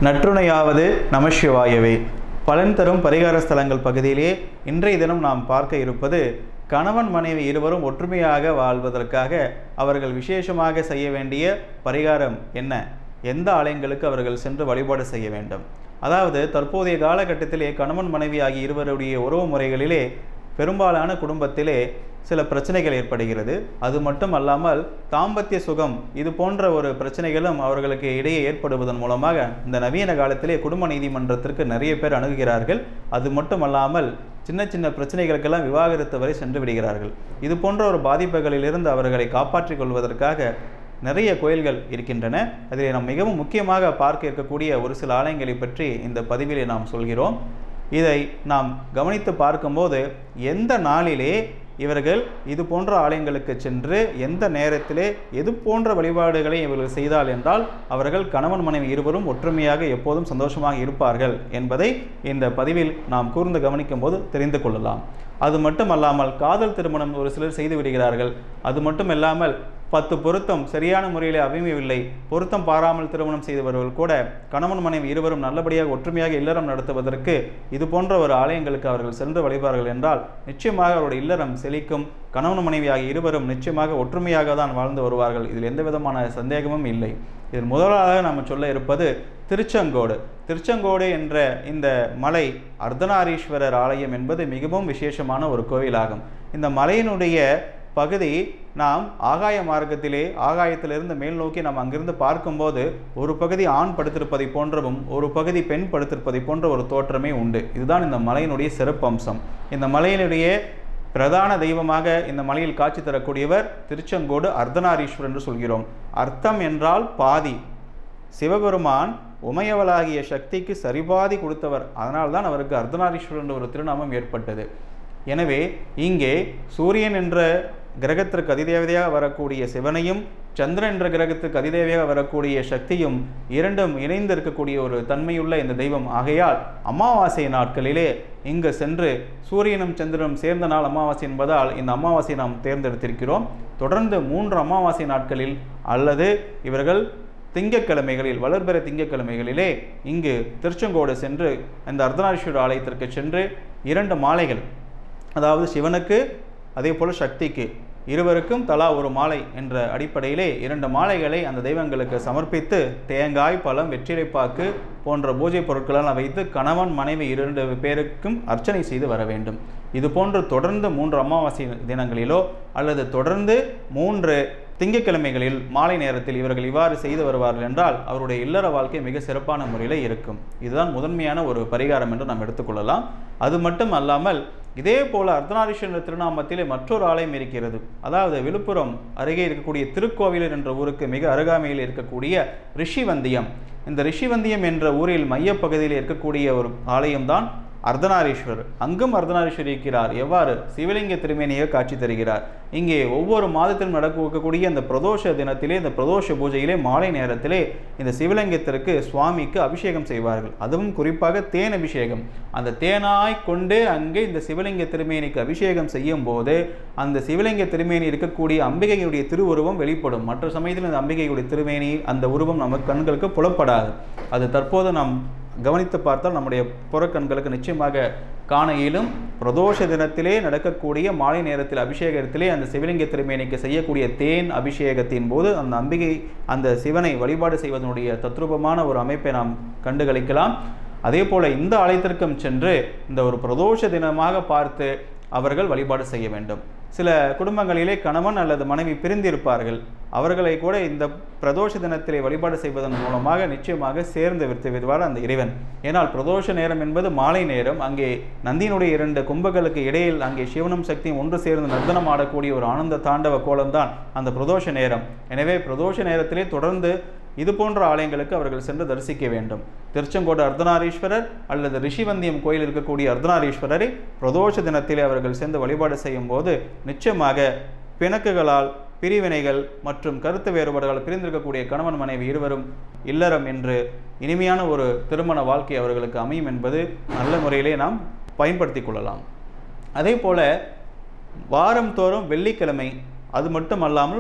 நற்றுணையாவது நமசிவாயவே பலன் தரும் பரிகார ஸ்தலங்கள் பகுதியிலே இன்றைய தினம் நாம் பார்க்க இருப்பது கணவன் மனைவி இருவரும் ஒற்றுமையாக வாழ்வதற்காக அவர்கள் விசேஷமாக செய்ய வேண்டிய பரிகாரம் என்ன எந்த ஆலயங்களுக்கு அவர்கள் சென்று வழிபாடு செய்ய வேண்டும் அதாவது தற்போதைய காலகட்டத்திலே கணவன் மனைவி ஆகிய இருவருடைய உறவு முறைகளிலே பெரும்பாலான குடும்பத்திலே சில பிரச்சனைகள் ஏற்படுகிறது அது மட்டும் அல்லாமல் தாம்பத்திய சுகம் இது போன்ற ஒரு பிரச்சனைகளும் அவர்களுக்கு இடையே ஏற்படுவதன் மூலமாக இந்த நவீன காலத்திலே குடும்ப நீதிமன்றத்திற்கு நிறைய பேர் அணுகுகிறார்கள் அது மட்டும் அல்லாமல் சின்ன சின்ன பிரச்சனைகளுக்கெல்லாம் விவாகரத்து வரை சென்று விடுகிறார்கள் இது போன்ற ஒரு பாதிப்புகளிலிருந்து அவர்களை காப்பாற்றிக் கொள்வதற்காக நிறைய கோயில்கள் இருக்கின்றன அதில் நாம் மிகவும் முக்கியமாக பார்க்க இருக்கக்கூடிய ஒரு சில ஆலயங்களை பற்றி இந்த பதிவிலே நாம் சொல்கிறோம் இதை நாம் கவனித்து பார்க்கும்போது எந்த நாளிலே இவர்கள் இது போன்ற ஆலயங்களுக்கு சென்று எந்த நேரத்திலே எது போன்ற வழிபாடுகளை இவர்கள் செய்தால் என்றால் அவர்கள் கணவன் மனைவி இருவரும் ஒற்றுமையாக எப்போதும் சந்தோஷமாக இருப்பார்கள் என்பதை இந்த பதிவில் நாம் கூர்ந்து கவனிக்கும் போது தெரிந்து கொள்ளலாம் அது மட்டும் அல்லாமல் காதல் திருமணம் ஒரு சிலர் செய்து விடுகிறார்கள் அது மட்டும் இல்லாமல் பத்து பொருத்தம் சரியான முறையில் அமையவில்லை பொருத்தம் பாராமல் திருமணம் செய்தவர்கள் கூட கணவன் மனைவி இருவரும் நல்லபடியாக ஒற்றுமையாக இல்லறம் நடத்துவதற்கு இது போன்ற ஒரு ஆலயங்களுக்கு அவர்கள் சென்று வழிபார்கள் என்றால் நிச்சயமாக அவருடைய இல்லறம் செழிக்கும் கணவன் மனைவி ஆகிய இருவரும் நிச்சயமாக ஒற்றுமையாக தான் வாழ்ந்து வருவார்கள் இதில் எந்த விதமான சந்தேகமும் இல்லை இதில் முதலாக நாம் சொல்ல இருப்பது திருச்செங்கோடு திருச்செங்கோடு என்ற இந்த மலை அர்த்தநாரீஸ்வரர் ஆலயம் என்பது மிகவும் விசேஷமான ஒரு கோவிலாகும் இந்த மலையினுடைய பகுதி நாம் ஆகாய மார்க்கத்திலே ஆகாயத்திலிருந்து மேல் நோக்கி நாம் அங்கிருந்து பார்க்கும்போது ஒரு பகுதி ஆண் படுத்திருப்பதை போன்றவும் ஒரு பகுதி பெண் படுத்திருப்பதை போன்ற ஒரு தோற்றமே உண்டு இதுதான் இந்த மலையினுடைய சிறப்பம்சம் இந்த மலையினுடைய பிரதான தெய்வமாக இந்த மலையில் காட்சி தரக்கூடியவர் திருச்செங்கோடு அர்த்தநாரீஸ்வரர் என்று சொல்கிறோம் அர்த்தம் என்றால் பாதி சிவபெருமான் உமையவளாகிய சக்திக்கு சரிபாதி கொடுத்தவர் அதனால்தான் அவருக்கு அர்த்தநாரீஸ்வரர் என்ற ஒரு திருநாமம் ஏற்பட்டது எனவே இங்கே சூரியன் என்ற கிரகத்திற்கு அதிதேவதையாக வரக்கூடிய சிவனையும் சந்திரன் என்ற கிரகத்துக்கு அதிதேவையாக வரக்கூடிய சக்தியும் இரண்டும் இணைந்து இருக்கக்கூடிய ஒரு தன்மையுள்ள இந்த தெய்வம் ஆகையால் அமாவாசை நாட்களிலே இங்கு சென்று சூரியனும் சந்திரனும் சேர்ந்த நாள் அமாவாசை என்பதால் இந்த அமாவாசை நாம் தேர்ந்தெடுத்திருக்கிறோம் தொடர்ந்து மூன்று அமாவாசை நாட்களில் அல்லது இவர்கள் திங்கக்கிழமைகளில் வளர்பிற திங்கக்கிழமைகளிலே இங்கு திருச்செங்கோடு சென்று இந்த அர்த்தநாரீஸ்வரர் ஆலயத்திற்கு சென்று இரண்டு மாலைகள் அதாவது சிவனுக்கு அதே போல் சக்திக்கு இருவருக்கும் தலா ஒரு மாலை என்ற அடிப்படையிலே இரண்டு மாலைகளை அந்த தெய்வங்களுக்கு சமர்ப்பித்து தேங்காய் பழம் வெற்றிலைப்பாக்கு போன்ற பூஜை பொருட்களெல்லாம் வைத்து கணவன் மனைவி இரண்டு பேருக்கும் அர்ச்சனை செய்து வர வேண்டும் இது போன்று தொடர்ந்து மூன்று அமாவாசை தினங்களிலோ அல்லது தொடர்ந்து மூன்று திங்கட்கிழமைகளில் மாலை நேரத்தில் இவர்கள் இவ்வாறு செய்து வருவார்கள் என்றால் அவருடைய இல்லற வாழ்க்கை மிக சிறப்பான முறையில் இருக்கும் இதுதான் முதன்மையான ஒரு பரிகாரம் என்று நாம் எடுத்துக்கொள்ளலாம் அது மட்டும் அல்லாமல் இதே போல அர்த்தநாரீஸ்வரர் திருநாமத்திலே மற்றொரு ஆலயம் இருக்கிறது அதாவது விழுப்புரம் அருகே இருக்கக்கூடிய திருக்கோவிலூர் என்ற ஊருக்கு மிக அருகாமையில் இருக்கக்கூடிய ரிஷிவந்தியம் இந்த ரிஷிவந்தியம் என்ற ஊரில் மையப்பகுதியில் இருக்கக்கூடிய ஒரு ஆலயம்தான் அர்த்தநாரீஸ்வரர் அங்கும் அர்த்தநாரீஸ்வரர் இருக்கிறார் எவ்வாறு சிவலிங்க திருமேனியாக காட்சி தருகிறார் இங்கே ஒவ்வொரு மாதத்திலும் நடக்கக்கூடிய இந்த பிரதோஷ தினத்திலே இந்த பிரதோஷ பூஜையிலே மாலை நேரத்திலே இந்த சிவலிங்கத்திற்கு சுவாமிக்கு அபிஷேகம் செய்வார்கள் அதுவும் குறிப்பாக தேன் அபிஷேகம் அந்த தேனாய் கொண்டு அங்கே இந்த சிவலிங்க திருமேனிக்கு அபிஷேகம் செய்யும் போது அந்த சிவலிங்க திருமேனி இருக்கக்கூடிய அம்பிகையுடைய திருவுருவம் வெளிப்படும் மற்ற சமயத்தில் இந்த அம்பிகையுடைய திருமேனி அந்த உருவம் நமக்கு கண்களுக்கு புலப்படாது அது தற்போது நாம் கவனித்து பார்த்தால் நம்முடைய புறக்கண்களுக்கு நிச்சயமாக காண இயலும் பிரதோஷ தினத்திலே நடக்கக்கூடிய மாலை நேரத்தில் அபிஷேகத்திலே அந்த சிவலிங்க திருமேனிக்கு செய்யக்கூடிய தேன் அபிஷேகத்தின் போது அந்த அம்பிகை அந்த சிவனை வழிபாடு செய்வதனுடைய தத்ரூபமான ஒரு அமைப்பை நாம் கண்டுகளிக்கலாம் அதே போல இந்த ஆலயத்திற்கும் சென்று இந்த ஒரு பிரதோஷ தினமாக பார்த்து அவர்கள் வழிபாடு செய்ய வேண்டும் சில குடும்பங்களிலே கணவன் அல்லது மனைவி பிரிந்திருப்பார்கள் அவர்களை கூட இந்த பிரதோஷ தினத்திலே வழிபாடு செய்வதன் மூலமாக நிச்சயமாக சேர்ந்து விட்டு விடுவார் அந்த இறைவன் ஏனால் பிரதோஷ நேரம் என்பது மாலை நேரம் அங்கே நந்தியினுடைய இரண்டு கும்பங்களுக்கு இடையில் அங்கே சிவனும் சக்தியும் ஒன்று சேர்ந்து நர்த்தனம் ஆடக்கூடிய ஒரு ஆனந்த தாண்டவ கோலம்தான் அந்த பிரதோஷ நேரம் எனவே பிரதோஷ நேரத்திலே தொடர்ந்து இது போன்ற ஆலயங்களுக்கு அவர்கள் சென்று தரிசிக்க வேண்டும் திருச்செங்கோடு அர்த்தநாரீஸ்வரர் அல்லது ரிஷிவந்தியம் கோயில் இருக்கக்கூடிய அர்த்தநாரீஸ்வரரை பிரதோஷ தினத்திலே அவர்கள் சென்று வழிபாடு செய்யும் போது நிச்சயமாக பிணக்குகளால் பிரிவினைகள் மற்றும் கருத்து வேறுபாடுகள் பிரிந்திருக்கக்கூடிய கணவன் மனைவி இருவரும் இல்லறம் என்று இனிமையான ஒரு திருமண வாழ்க்கை அவர்களுக்கு அமையும் என்பது நல்ல முறையிலே நாம் பயன்படுத்தி கொள்ளலாம் அதே போல வாரம் தோறும் வெள்ளிக்கிழமை அது மட்டும் அல்லாமல்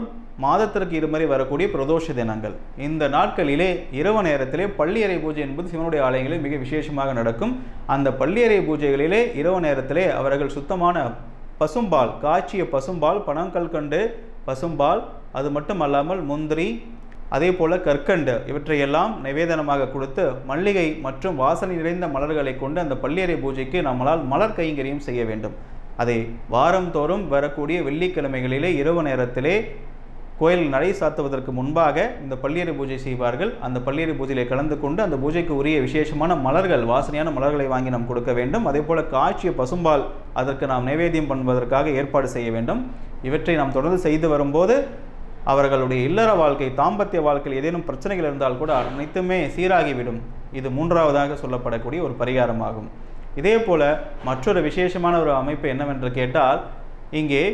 மாதத்திற்கு இருமுறை வரக்கூடிய பிரதோஷ தினங்கள் இந்த நாட்களிலே இரவு நேரத்திலே பள்ளியறை பூஜை என்பது சிவனுடைய ஆலயங்களில் மிக விசேஷமாக நடக்கும் அந்த பள்ளியறை பூஜைகளிலே இரவு நேரத்திலே அவர்கள் சுத்தமான பசும்பால் காய்ச்சிய பசும்பால் பனங்கல்கண்டு பசும்பால் அது மட்டும் அல்லாமல் முந்திரி அதே போல கற்கண்டு இவற்றையெல்லாம் நிவேதனமாக கொடுத்து மல்லிகை மற்றும் வாசனை நிறைந்த மலர்களை கொண்டு அந்த பள்ளியறை பூஜைக்கு நம்மளால் மலர் கைங்கரியம் செய்ய வேண்டும் அதை வாரந்தோறும் வரக்கூடிய வெள்ளிக்கிழமைகளிலே இரவு நேரத்திலே கோயில் நடை சாத்துவதற்கு முன்பாக இந்த பள்ளியறை பூஜை செய்வார்கள் அந்த பள்ளியறை பூஜையிலே கலந்து கொண்டு அந்த பூஜைக்கு உரிய விசேஷமான மலர்கள் வாசனையான மலர்களை வாங்கி நாம் கொடுக்க வேண்டும் அதே போல காய்ச்சிய பசும்பால் அதற்கு நாம் நைவேத்தியம் பண்ணுவதற்காக ஏற்பாடு செய்ய வேண்டும் இவற்றை நாம் தொடர்ந்து செய்து வரும்போது அவர்களுடைய இல்லற வாழ்க்கை தாம்பத்திய வாழ்க்கையில் ஏதேனும் பிரச்சனைகள் இருந்தால் கூட அனைத்துமே சீராகிவிடும் இது மூன்றாவதாக சொல்லப்படக்கூடிய ஒரு பரிகாரமாகும் இதே போல மற்றொரு விசேஷமான ஒரு அமைப்பு என்னவென்று கேட்டால் இங்கே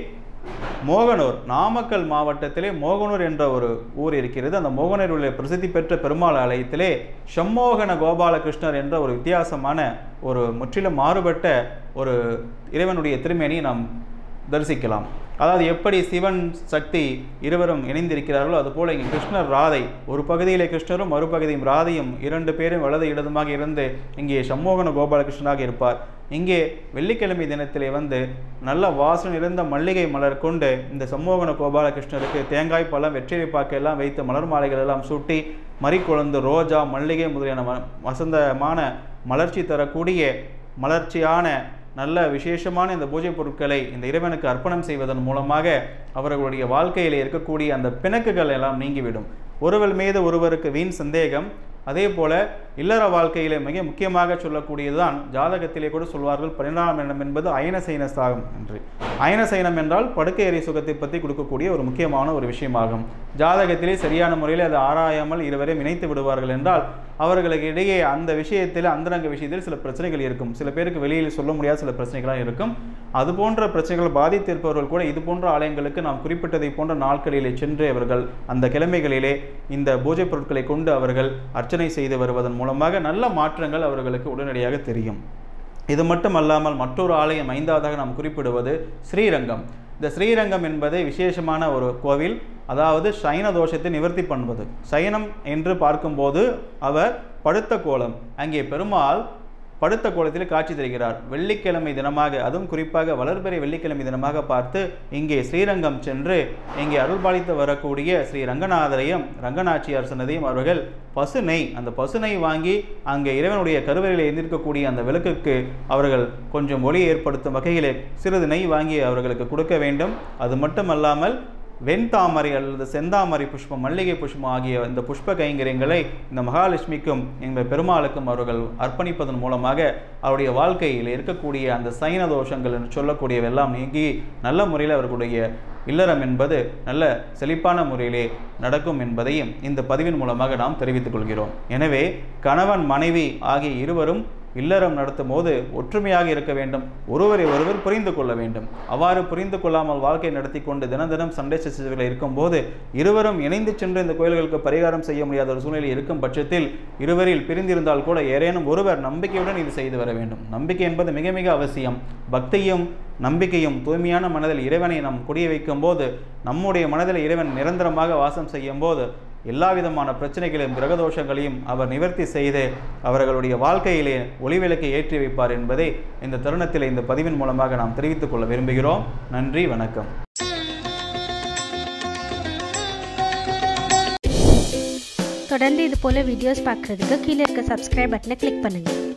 மோகனூர் நாமக்கல் மாவட்டத்திலே மோகனூர் என்ற ஒரு ஊர் இருக்கிறது அந்த மோகனூர் உள்ள பிரசித்தி பெற்ற பெருமாள் ஆலயத்திலே சம்மோகன கோபாலகிருஷ்ணர் என்ற ஒரு வித்தியாசமான ஒரு முற்றிலும் மாறுபட்ட ஒரு இறைவனுடைய திருமேனியை நாம் தரிசிக்கலாம் அதாவது எப்படி சிவன் சக்தி இருவரும் இணைந்திருக்கிறார்களோ அதுபோல இங்கே கிருஷ்ணர் ராதை ஒரு பகுதியிலே கிருஷ்ணரும் மறுபகுதியும் ராதையும் இரண்டு பேரும் வலது இடதுமாக இருந்து இங்கே சம்மோகன கோபாலகிருஷ்ணனாக இருப்பார் இங்கே வெள்ளிக்கிழமை தினத்திலே வந்து நல்ல வாசனை நிறைந்த மல்லிகை மலர் கொண்டு இந்த சம்மோகன கோபாலகிருஷ்ணருக்கு தேங்காய் பழம் வெற்றிலை பாக்கு எல்லாம் வைத்து மலர் மாலைகள் எல்லாம் சூட்டி மறிக்குழந்து ரோஜா மல்லிகை முதலியான ம- வசந்தமான மலர்ச்சி தரக்கூடிய மலர்ச்சியான நல்ல விசேஷமான இந்த பூஜை பொருட்களை இந்த இறைவனுக்கு அர்ப்பணம் செய்வதன் மூலமாக அவர்களுடைய வாழ்க்கையில் இருக்கக்கூடிய அந்த பிணக்குகள் எல்லாம் நீங்கிவிடும் ஒருவர் மீது ஒருவருக்கு வீண் சந்தேகம் அதே போல இல்லற வாழ்க்கையிலே மிக முக்கியமாக சொல்லக்கூடியதுதான் ஜாதகத்திலே கூட சொல்வார்கள் பரிணாமம் எண்ணம் என்பது அயனசைன சாகம் என்று அயனசைனம் என்றால் படுக்கை அறை சுகத்தை பற்றி கொடுக்கக்கூடிய ஒரு முக்கியமான ஒரு விஷயமாகும் ஜாதகத்திலே சரியான முறையில் அதை ஆராயாமல் இருவரையும் இணைத்து விடுவார்கள் என்றால் அவர்களுக்கு இடையே அந்த விஷயத்தில் அந்தரங்க விஷயத்தில் சில பிரச்சனைகள் இருக்கும் சில பேருக்கு வெளியில் சொல்ல முடியாத சில பிரச்சனைகளாக இருக்கும் அது போன்ற பிரச்சனைகள் பாதித்திருப்பவர்கள் கூட இது போன்ற ஆலயங்களுக்கு நாம் குறிப்பிட்டதை போன்ற நாட்களிலே சென்று அவர்கள் அந்த கிழமைகளிலே இந்த பூஜை பொருட்களை கொண்டு அவர்கள் அர்ச்சனை செய்து வருவதன் மூலமாக நல்ல மாற்றங்கள் அவர்களுக்கு உடனடியாக தெரியும் இது மட்டும் அல்லாமல் மற்றொரு ஆலயம் ஐந்தாவதாக நாம் குறிப்பிடுவது ஸ்ரீரங்கம் இந்த ஸ்ரீரங்கம் என்பது விசேஷமான ஒரு கோவில் அதாவது சைன தோஷத்தை நிவர்த்தி பண்ணுவது சயனம் என்று பார்க்கும்போது அவர் படுத்த கோலம் அங்கே பெருமாள் படுத்த கோலத்தில் காட்சி தருகிறார் வெள்ளிக்கிழமை தினமாக அதுவும் குறிப்பாக வளர்பிறை வெள்ளிக்கிழமை தினமாக பார்த்து இங்கே ஸ்ரீரங்கம் சென்று இங்கே அருள்பாலித்து வரக்கூடிய ஸ்ரீ ரங்கநாதரையும் ரங்கநாச்சியார் சன்னதியும் அவர்கள் பசு நெய் அந்த பசு நெய் வாங்கி அங்கே இறைவனுடைய கருவறையில் இருந்திருக்கக்கூடிய அந்த விளக்குக்கு அவர்கள் கொஞ்சம் ஒளி ஏற்படுத்தும் வகையிலே சிறிது நெய் வாங்கி அவர்களுக்கு கொடுக்க வேண்டும் அது மட்டுமல்லாமல் வெண்தாமரை அல்லது செந்தாமரை புஷ்பம் மல்லிகை புஷ்பம் ஆகிய இந்த புஷ்ப கைங்கரியங்களை இந்த மகாலட்சுமிக்கும் எங்கள் பெருமாளுக்கும் அவர்கள் அர்ப்பணிப்பதன் மூலமாக அவருடைய வாழ்க்கையில் இருக்கக்கூடிய அந்த சைன தோஷங்கள் என்று சொல்லக்கூடியவெல்லாம் நீங்கி நல்ல முறையில் அவர்களுடைய இல்லறம் என்பது நல்ல செழிப்பான முறையிலே நடக்கும் என்பதையும் இந்த பதிவின் மூலமாக நாம் தெரிவித்துக் கொள்கிறோம் எனவே கணவன் மனைவி ஆகிய இருவரும் இல்லறம் நடத்தும் போது ஒற்றுமையாக இருக்க வேண்டும் ஒருவரை ஒருவர் புரிந்து கொள்ள வேண்டும் அவ்வாறு புரிந்து கொள்ளாமல் வாழ்க்கை நடத்தி கொண்டு தினம் தினம் சண்டை சச்சரவுகள் இருக்கும்போது இருவரும் இணைந்து சென்று இந்த கோயில்களுக்கு பரிகாரம் செய்ய முடியாத ஒரு சூழ்நிலை இருக்கும் பட்சத்தில் இருவரில் பிரிந்திருந்தால் கூட ஏதேனும் ஒருவர் நம்பிக்கையுடன் இது செய்து வர வேண்டும் நம்பிக்கை என்பது மிக மிக அவசியம் பக்தியும் நம்பிக்கையும் தூய்மையான மனதில் இறைவனை நாம் குடிய வைக்கும் போது நம்முடைய மனதில் இறைவன் நிரந்தரமாக வாசம் செய்யும் போது எல்லா விதமான பிரச்சனைகளையும் கிரகதோஷங்களையும் அவர் நிவர்த்தி செய்து அவர்களுடைய வாழ்க்கையிலே ஒளிவிளக்கை ஏற்றி வைப்பார் என்பதை இந்த தருணத்தில் இந்த பதிவின் மூலமாக நாம் தெரிவித்துக் கொள்ள விரும்புகிறோம் நன்றி வணக்கம் தொடர்ந்து இது போல் வீடியோஸ் பார்க்குறதுக்கு கீழே இருக்க சப்ஸ்கிரைப் பட்டனை கிளிக் பண்ணுங்கள்